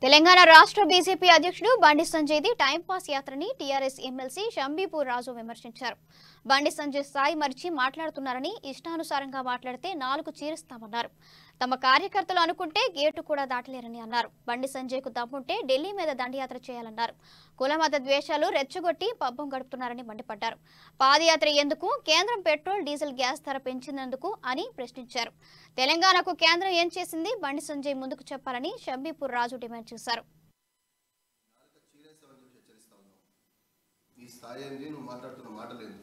తెలంగాణ రాష్ట్ర బీజేపీ అధ్యక్షుడు బండి సంజయ్ది టైంపాస్ యాత్రని టీఆర్ఎస్ ఎమ్మెల్సీ షంబీపూర్ రాజు విమర్శించారు బండి సంజయ్ స్థాయి మరిచి మాట్లాడుతున్నారని ఇష్టానుసారంగా మాట్లాడితే నాలుగు చీరుస్తామన్నారు తమ కార్యకర్తలు అనుకుంటే గేటు కూడా దాటలేరని అన్నారు బండి సంజయ్కు దమ్ముంటే ఢిల్లీ మీద దండయాత్ర చేయాలన్నారు కుల మత ద్వేషాలు రెచ్చగొట్టి పబ్బం గడుపుతున్నారని మండిపడ్డారు పాదయాత్ర ఎందుకు కేంద్రం పెట్రోల్ డీజిల్ గ్యాస్ ధర పెంచినందుకు అని ప్రశ్నించారు తెలంగాణకు కేంద్రం ఏం చేసింది బండి సంజయ్ ముందుకు చెప్పాలని షంబీపూర్ రాజు డిమాండ్ చేశారు చీరేస్తామని చెప్పి హెచ్చరిస్తా ఉన్నావు నీ స్థాయి ఏంది నువ్వు మాట్లాడుతున్న మాటలేంది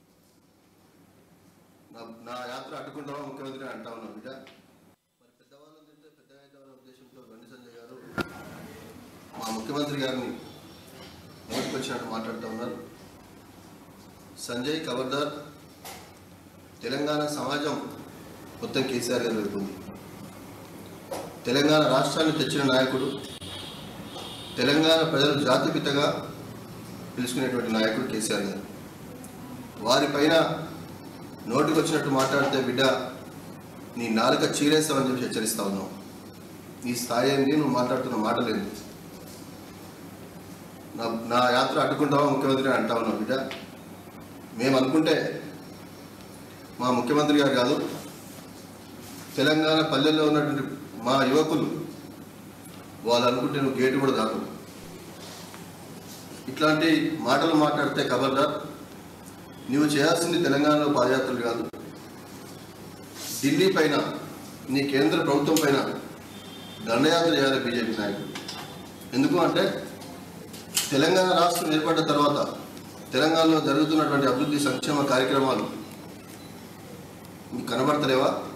నా నా యాత్ర అడ్డుకుంటావా ముఖ్యమంత్రి అంటా ఉన్నావు బిడ్డ మరి పెద్దవాళ్ళని తింటే పెద్దగా అవుతామనే ఉద్దేశంతో బండి సంజయ్ గారు మా ముఖ్యమంత్రి గారిని నోటికి వచ్చినట్టు మాట్లాడుతూ ఉన్నారు సంజయ్ ఖబర్దార్ తెలంగాణ సమాజం మొత్తం కేసీఆర్ గారు వైపు ఉంది తెలంగాణ రాష్ట్రాన్ని తెచ్చిన నాయకుడు తెలంగాణ ప్రజలు జాతిపితగా పిలుచుకునేటువంటి నాయకుడు కేసీఆర్ గారు వారిపైన నోటికి వచ్చినట్టు మాట్లాడితే బిడ్డ నీ నాలుక చీరేస్తామని చెప్పి హెచ్చరిస్తా ఉన్నావు నీ స్థాయి ఏంది నువ్వు మాట్లాడుతున్న మాటలేంది నా నా యాత్ర అడ్డుకుంటావా ముఖ్యమంత్రి అని అంటా ఉన్నావు బిడ్డ మేము అనుకుంటే మా ముఖ్యమంత్రి గారు కాదు తెలంగాణ పల్లెల్లో ఉన్నటువంటి మా యువకులు వాళ్ళు అనుకుంటే నువ్వు గేటు కూడా దాకు ఇట్లాంటి మాటలు మాట్లాడితే ఖబర్దార్ నువ్వు చేయాల్సింది తెలంగాణలో పాదయాత్రలు కాదు ఢిల్లీ పైన నీ కేంద్ర ప్రభుత్వం పైన దండయాత్ర చేయాలి బీజేపీ నాయకులు ఎందుకు అంటే తెలంగాణ రాష్ట్రం ఏర్పడ్డ తర్వాత తెలంగాణలో జరుగుతున్నటువంటి అభివృద్ధి సంక్షేమ కార్యక్రమాలు మీకు కనబడతలేవా